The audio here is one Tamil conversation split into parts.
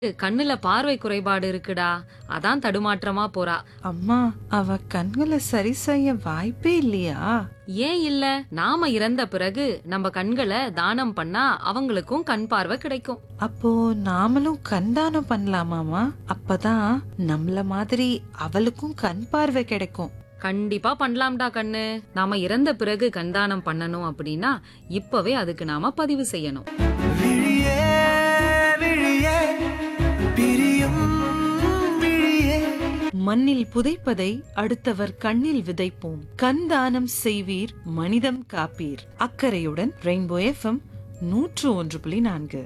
கண்ணுல பார்வை குறைபாடு இருக்குடா அதான் தடுமாற்றமா போறா அம்மா அவ கண்களை சரி செய்ய வாய்ப்பே இல்லையா ஏன் இல்ல நாம இறந்த பிறகு நம்ம கண்களை தானம் பண்ணா அவங்களுக்கும் கண் பார்வை கிடைக்கும் அப்போ நாமளும் கண் தானம் பண்ணலாமாமா அப்பதான் நம்மள மாதிரி அவளுக்கும் கண் பார்வை கிடைக்கும் கண்டிப்பா பண்ணலாம்டா கண்ணு நாம இறந்த பிறகு கண்தானம் பண்ணணும் அப்படின்னா இப்பவே அதுக்கு நாம பதிவு செய்யணும் விழியே விழியே பிரியும் விழியே மண்ணில் புதைப்பதை அடுத்தவர் கண்ணில் விதைப்போம் கண் தானம் செய்வீர் மனிதம் காப்பீர் அக்கறையுடன் ரெயின்போ எஃப்எம் நூற்று ஒன்று புள்ளி நான்கு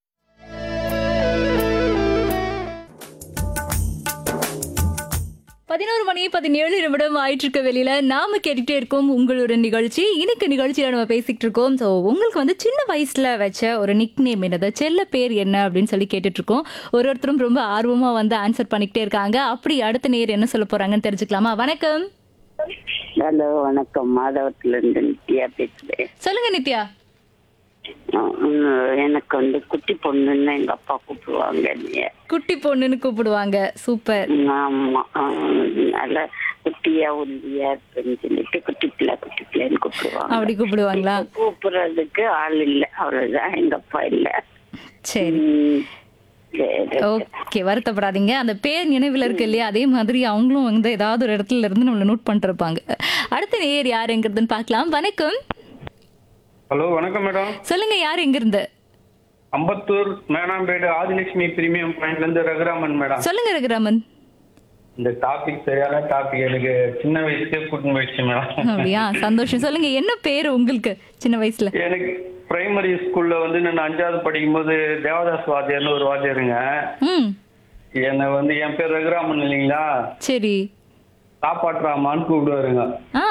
பதினோரு மணி பதினேழு நிமிடம் ஆயிட்டு இருக்க வெளியில நாம கேட்டுட்டே இருக்கோம் உங்களோட நிகழ்ச்சி இன்னைக்கு நிகழ்ச்சியில நம்ம பேசிட்டு இருக்கோம் ஸோ உங்களுக்கு வந்து சின்ன வயசுல வச்ச ஒரு நிக் நேம் என்னது செல்ல பேர் என்ன அப்படின்னு சொல்லி கேட்டுட்டு இருக்கோம் ஒரு ஒருத்தரும் ரொம்ப ஆர்வமா வந்து ஆன்சர் பண்ணிக்கிட்டே இருக்காங்க அப்படி அடுத்த நேர் என்ன சொல்ல போறாங்கன்னு தெரிஞ்சுக்கலாமா வணக்கம் ஹலோ வணக்கம் மாதவத்துல இருந்து நித்யா பேசுறேன் சொல்லுங்க நித்யா அஹ் உம் எனக்கு வந்து குட்டி பொண்ணுன்னு எங்க அப்பா கூப்பிடுவாங்க என்னைய. குட்டி பொண்ணுன்னு கூப்பிடுவாங்க சூப்பர் உம் ஆமா அஹ் நல்ல குட்டியா ஒல்லியா இருக்குன்னு சொல்லிட்டு குட்டி பிள்ளை குட்டி பிள்ளைன்னு கூப்பிடுவாங்க அப்படி கூப்பிடுவாங்களா கூப்பிடுறதுக்கு ஆள் இல்ல அவ்வளவுதான் எங்க அப்பா இல்ல சரி உம் சரி ஓகே வருத்தப்படாதீங்க அந்த பேர் நினைவில் இருக்கு இல்லையா அதே மாதிரி அவங்களும் வந்து ஏதாவது ஒரு இடத்துல இருந்து நம்மளை நோட் பண்ணிட்டு இருப்பாங்க அடுத்த நேர் யாருங்கிறதுன்னு பார்க்கலாம் வணக்கம் ஹலோ வணக்கம் மேடம் சொல்லுங்க யார் எங்க இருந்து அம்பத்தூர் மேனாம்பேடு ஆதிலட்சுமி பிரீமியம் பாயிண்ட்ல இருந்து ரகுராமன் மேடம் சொல்லுங்க ரகுராமன் இந்த டாபிக் சரியான டாபிக் எனக்கு சின்ன வயசுக்கே கூட்டின்னு போயிடுச்சு மேடம் அப்படியா சந்தோஷம் சொல்லுங்க என்ன பேர் உங்களுக்கு சின்ன வயசுல எனக்கு பிரைமரி ஸ்கூல்ல வந்து நான் அஞ்சாவது படிக்கும்போது தேவதாஸ் வாத்தியார்னு ஒரு வாத்தியாருங்க ம் என்னை வந்து என் பேர் ரகுராமன் இல்லைங்களா சரி காப்பாற்றாமான்னு கூப்பிடுவாருங்க ஆ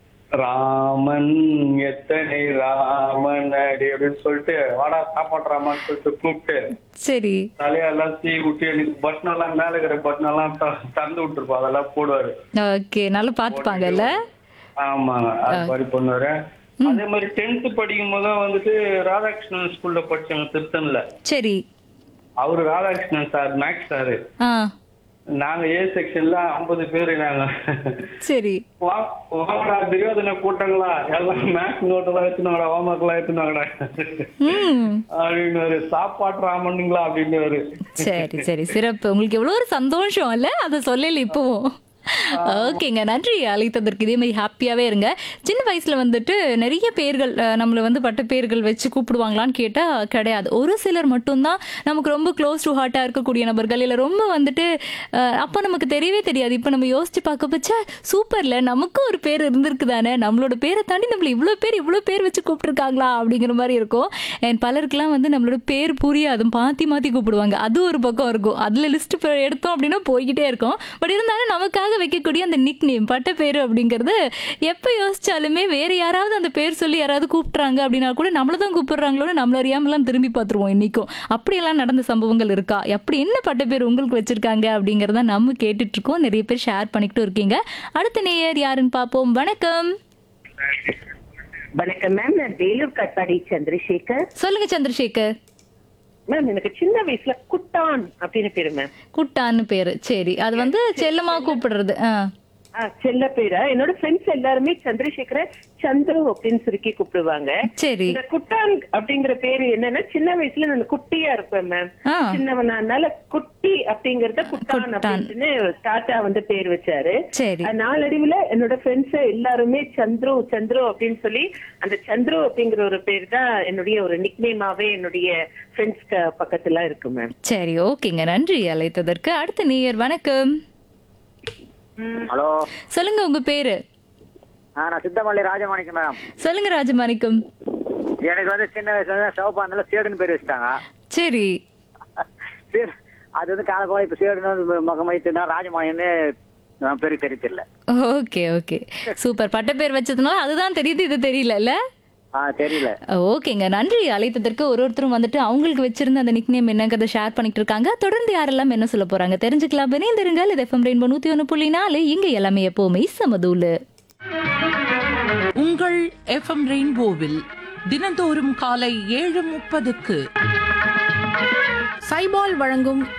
ராமன் எத்தனை ராமன் அடி அப்படின்னு சொல்லிட்டு வாடா காப்பாற்றாமான்னு சொல்லிட்டு கூப்பிட்டு சரி தலையெல்லாம் சீ விட்டு எனக்கு பட்டன் எல்லாம் மேல இருக்கிற பட்டன் எல்லாம் த- திறந்து விட்டுருப்போம் அதெல்லாம் போடுவாரு ஓகே நல்லா பார்த்துப்பாங்கல்ல ஆமாங்க அது மாதிரி பண்ணுவாரு அதே மாதிரி டென்த் படிக்கும் போது வந்துட்டு ராதாகிருஷ்ணன் ஸ்கூல்ல படிச்சாங்க திருத்தன்ல சரி அவரு ராதாகிருஷ்ணன் சார் மேக்ஸ் சாரு ஆ நாங்க ஏ செக்ஷன்ல ஐம்பது பேரு நாங்க சரி வா- வாங்கடா துரியோதன கூட்டங்களா எல்லாம் மேக்ஸ் நோட் எல்லாம் எடுத்துனாங்கடா ஹோம்ஒர்க் எல்லாம் எடுத்துனாங்கடா ம் அப்படின்னு சாப்பாட்டு ராமனுங்களா அப்படின்னு சரி சரி சிறப்பு உங்களுக்கு எவ்வளோ ஒரு சந்தோஷம் இல்ல அதை சொல்லல இப்போவும் ஓகேங்க நன்றி அழைத்ததற்கு இதே மாதிரி ஹாப்பியாவே இருங்க சின்ன வயசுல வந்துட்டு நிறைய பேர்கள் அஹ், நம்மள வந்து பட்ட பேர்கள் வச்சு கூப்பிடுவாங்களான்னு கேட்டா கிடையாது ஒரு சிலர் மட்டும்தான் நமக்கு ரொம்ப க்ளோஸ் டு ஹார்ட்டா இருக்கக்கூடிய நபர்கள் இல்ல ரொம்ப வந்துட்டு அஹ், அப்போ நமக்கு தெரியவே தெரியாது இப்போ நம்ம யோசிச்சு பார்க்க பச்சா சூப்பர்ல நமக்கும் ஒரு பேர் இருந்திருக்கு தானே நம்மளோட பேரை தாண்டி நம்மள இவ்வளோ பேர் இவ்வளோ பேர் வச்சு கூப்பிட்டுருக்காங்களா அப்படிங்கிற மாதிரி இருக்கும் அண்ட் பலருக்குலாம் வந்து நம்மளோட பேர் புரியாது மாற்றி மாற்றி கூப்பிடுவாங்க அது ஒரு பக்கம் இருக்கும் அதில் லிஸ்ட் எடுத்தோம் அப்படின்னா போய்கிட்டே இருக்கும் பட் இருந்தாலும் நமக்காக வைக்கக்கூடிய அந்த நிக் நேம் பட்ட பேர் அப்படிங்கிறது எப்போ யோசிச்சாலுமே வேற யாராவது அந்த பேர் சொல்லி யாராவது கூப்பிட்றாங்க அப்படின்னா கூட நம்மள தான் கூப்பிடுறாங்களோன்னு நம்மள அறியாமலாம் திரும்பி பார்த்துருவோம் இன்னைக்கும் அப்படியெல்லாம் நடந்த சம்பவங்கள் இருக்கா எப்படி என்ன பட்ட பேர் உங்களுக்கு வச்சிருக்காங்க அப்படிங்கிறத நம்ம கேட்டுட்டு இருக்கோம் நிறைய பேர் ஷேர் பண்ணிக்கிட்டும் இருக்கீங்க அடுத்த நேயர் யாருன்னு பார்ப்போம் வணக்கம் வணக்கம் மேம் நான் வேலூர் கட்பாடி சந்திரசேகர் சொல்லுங்க சந்திரசேகர் மேம் எனக்கு சின்ன வயசுல குட்டான் அப்படின்னு பேரு மேம் குட்டான்னு பேரு சரி அது வந்து செல்லமா கூப்பிடுறது ஆ ஆ, செல்ல பேரா என்னோட ஃப்ரெண்ட்ஸ் எல்லாருமே சந்திரசேகர சந்துரு அப்படின்னு சுருக்கி கூப்பிடுவாங்க சரி இந்த குட்டான் அப்படிங்கிற பேரு என்னன்னா சின்ன வயசுல நான் குட்டியா இருப்பேன் மேம் ஆ சின்னவனால குட்டி அப்படிங்கறத குட்டான் குட்டான். அப்படின்னு தாத்தா வந்து பேர் வச்சாரு சரி அஹ் நாளடைவுல என்னோட ஃப்ரெண்ட்ஸ் எல்லாருமே சந்துரு சந்துரு அப்படின்னு சொல்லி அந்த சந்துரு அப்படிங்கிற ஒரு பேர் தான் என்னுடைய ஒரு நிக்னேமாவே என்னுடைய ஃப்ரெண்ட்ஸ் பக்கத்துல இருக்கு மேம் சரி ஓகேங்க நன்றி அழைத்ததற்கு அடுத்த நேயர் வணக்கம் ஹலோ சொல்லுங்க உங்க பேரு ஆ நான் சித்தமல்லி ராஜமாணிக்கம் மேடம் சொல்லுங்க ராஜமாணிக்கம் எனக்கு வந்து சின்ன வயசுல வந்து சிவப்பா இருந்தால சேடுன்னு பேர் வச்சுட்டாங்க சரி சேடு அது வந்து காலக்கோலம் இப்ப சேடுன்னு வந்து முகமைத்துனா ராஜமாணின்னு நான் பேருக்கு தெரிய தெரியல ஓகே ஓகே சூப்பர் பட்ட பேர் வச்சதுனால அதுதான் தெரியுது இது தெரியல ஆ தெரியல ஓகேங்க நன்றி அழைத்ததற்கு ஒரு ஒருத்தரும் வந்துட்டு அவங்களுக்கு வச்சிருந்த அந்த நிக்னேம் என்னங்கிறத ஷேர் பண்ணிட்டு இருக்காங்க தொடர்ந்து யாரெல்லாம் என்ன சொல்ல போறாங்க தெரிஞ்சுக்கலாம் இணைந்திருங்கள் இது எஃப்எம் ரெயின்போ நூத்தி ஒன்று புள்ளி நாலு இங்க எல்லாமே எப்பவுமே சமதூலு உங்கள் எஃப்எம் ரெயின்போவில் தினந்தோறும் காலை ஏழு முப்பதுக்கு சைபால் வழங்கும்